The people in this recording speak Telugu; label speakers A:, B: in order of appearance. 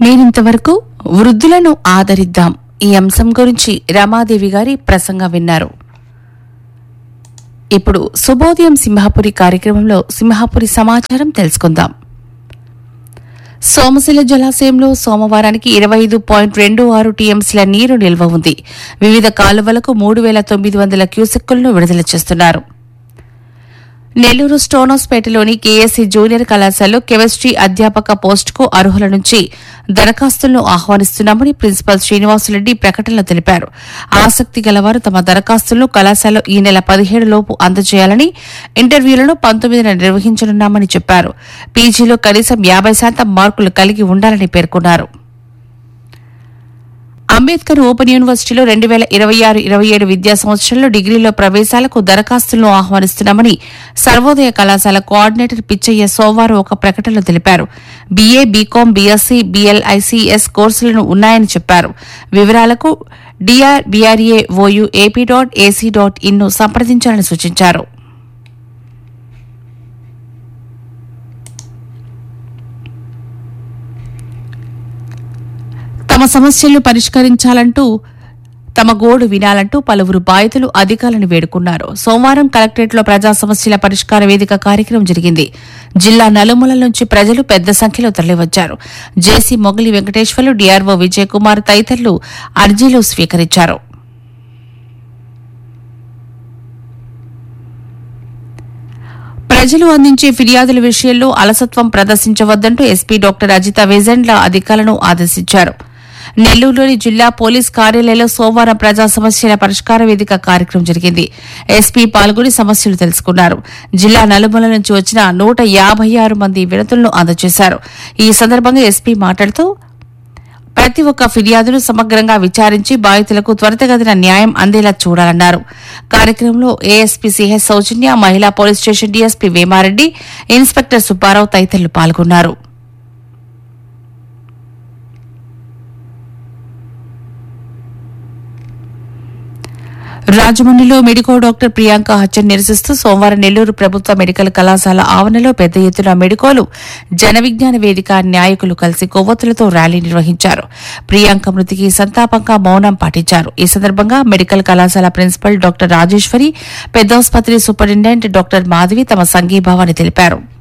A: మీరింతవరకు వృద్ధులను ఆదరిద్దాం ఈ అంశం గురించి రమాదేవి గారి ప్రసంగం విన్నారు ఇప్పుడు శుభోదయం సింహాపురి కార్యక్రమంలో సింహాపురి సమాచారం తెలుసుకుందాం సోమశిల జలాశయంలో సోమవారానికి ఇరవై ఐదు పాయింట్ రెండు ఆరు టీఎంసీల నీరు నిల్వ ఉంది వివిధ కాలువలకు మూడు వేల తొమ్మిది వందల క్యూసెక్కులను విడుదల చేస్తున్నారు నెల్లూరు స్టోనోస్పేటలోని కేఎస్సీ జూనియర్ కళాశాలలో కెమిస్ట్రీ అధ్యాపక పోస్టుకు అర్హుల నుంచి దరఖాస్తులను ఆహ్వానిస్తున్నామని ప్రిన్సిపల్ శ్రీనివాసులరెడ్డి ప్రకటనలో తెలిపారు ఆసక్తి గలవారు తమ దరఖాస్తులను కళాశాలలో ఈ నెల పదిహేడు లోపు అందజేయాలని ఇంటర్వ్యూలను పంతొమ్మిదిన నిర్వహించనున్నామని చెప్పారు పీజీలో కనీసం యాబై శాతం మార్కులు కలిగి ఉండాలని పేర్కొన్నారు అంబేద్కర్ ఓపెన్ యూనివర్సిటీలో రెండు వేల ఇరవై ఆరు ఇరవై ఏడు విద్యా సంవత్సరంలో డిగ్రీలో ప్రవేశాలకు దరఖాస్తులను ఆహ్వానిస్తున్నామని సర్వోదయ కళాశాల కోఆర్డినేటర్ పిచ్చయ్య సోమవారం ఒక ప్రకటనలో తెలిపారు బీఏ బీకాం బీఎస్సీ బీఎల్ఐసీఎస్ కోర్సులను ఉన్నాయని చెప్పారు వివరాలకు DR BRA OU AP dot AC dot in సంప్రదించాలని సూచించారు తమ సమస్యలను పరిష్కరించాలంటూ తమ గోడు వినాలంటూ పలువురు బాధితులు అధికారులను వేడుకున్నారు సోమవారం కలెక్టరేట్లో ప్రజా సమస్యల పరిష్కార వేదిక కార్యక్రమం జరిగింది జిల్లా నలుమూలల నుంచి ప్రజలు పెద్ద సంఖ్యలో తరలివచ్చారు జేసీ మొగలి వెంకటేశ్వర్లు డీఆర్ఓ విజయ్ కుమార్ తదితరులు అర్జీలు స్వీకరించారు ప్రజలు అందించే ఫిర్యాదుల విషయంలో అలసత్వం ప్రదర్శించవద్దంటూ ఎస్పీ డాక్టర్ అజిత వేజెండ్ల అధికారులను ఆదేశించారు నెల్లూరులోని జిల్లా పోలీస్ కార్యాలయంలో సోమవారం ప్రజా సమస్యల పరిష్కార వేదిక కార్యక్రమం జరిగింది ఎస్పీ పాల్గొని సమస్యలు తెలుసుకున్నారు జిల్లా నలుమూల నుంచి వచ్చిన నూట యాభై ఆరు మంది వినతులను అందజేశారు ఈ సందర్భంగా ఎస్పీ మాట్లాడుతూ ప్రతి ఒక్క ఫిర్యాదును సమగ్రంగా విచారించి బాధితులకు త్వరితగతిన న్యాయం అందేలా చూడాలన్నారు కార్యక్రమంలో ఏఎస్పీ సిహెచ్ సౌజన్య మహిళా police station DSP Vemareddy inspector Subbarao తదితరులు పాల్గొన్నారు రాజమండ్రిలో మెడికో డాక్టర్ ప్రియాంక హత్యను నిరసిస్తూ సోమవారం నెల్లూరు ప్రభుత్వ మెడికల్ కళాశాల ఆవరణలో పెద్ద ఎత్తున మెడికోలు జన విజ్ఞాన వేదిక నాయకులు కలిసి కొవ్వొత్తులతో ర్యాలీ నిర్వహించారు ప్రియాంక మృతికి సంతాపంగా మౌనం పాటించారు ఈ సందర్భంగా మెడికల్ కళాశాల ప్రిన్సిపల్ డాక్టర్ రాజేశ్వరి పెద్దాసుపత్రి సూపరింటెండెంట్ డాక్టర్ మాధవి తమ సంఘీభావాన్ని తెలిపారు